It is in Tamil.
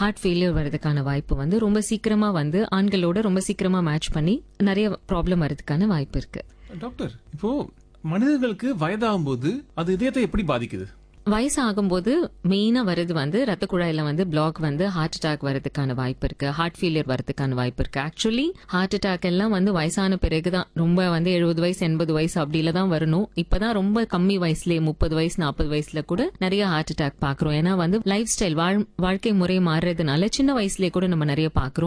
ஹார்ட் ஃபெயிலியர் வரதுக்கான வாய்ப்பு வந்து ரொம்ப சீக்கிரமா வந்து ஆண்களோட ரொம்ப சீக்கிரமா மேட்ச் பண்ணி நிறைய ப்ராப்ளம் வரதுக்கான வாய்ப்பு இருக்கு டாக்டர் இப்போ மனிதர்களுக்கு வயதாகும் போது அது இதயத்தை எப்படி பாதிக்குது வயசு ஆகும்போது மெயினா வருது வந்து ரத்த குழாயில வந்து பிளாக் வந்து ஹார்ட் அட்டாக் வரதுக்கான வாய்ப்பு இருக்கு ஹார்ட் ஃபெயிலியர் வரதுக்கான வாய்ப்பு இருக்கு ஆக்சுவலி ஹார்ட் அட்டாக் எல்லாம் வந்து வயசான பிறகுதான் ரொம்ப வந்து எழுபது வயசு எண்பது வயசு அப்படில தான் வரணும் இப்பதான் ரொம்ப கம்மி வயசுலயே முப்பது வயசு நாற்பது வயசுல கூட நிறைய ஹார்ட் அட்டாக் பாக்குறோம் ஏன்னா வந்து லைஃப் ஸ்டைல் வாழ்க்கை முறை மாறுறதுனால சின்ன வயசுலயே கூட நம்ம நிறைய பாக்குறோம்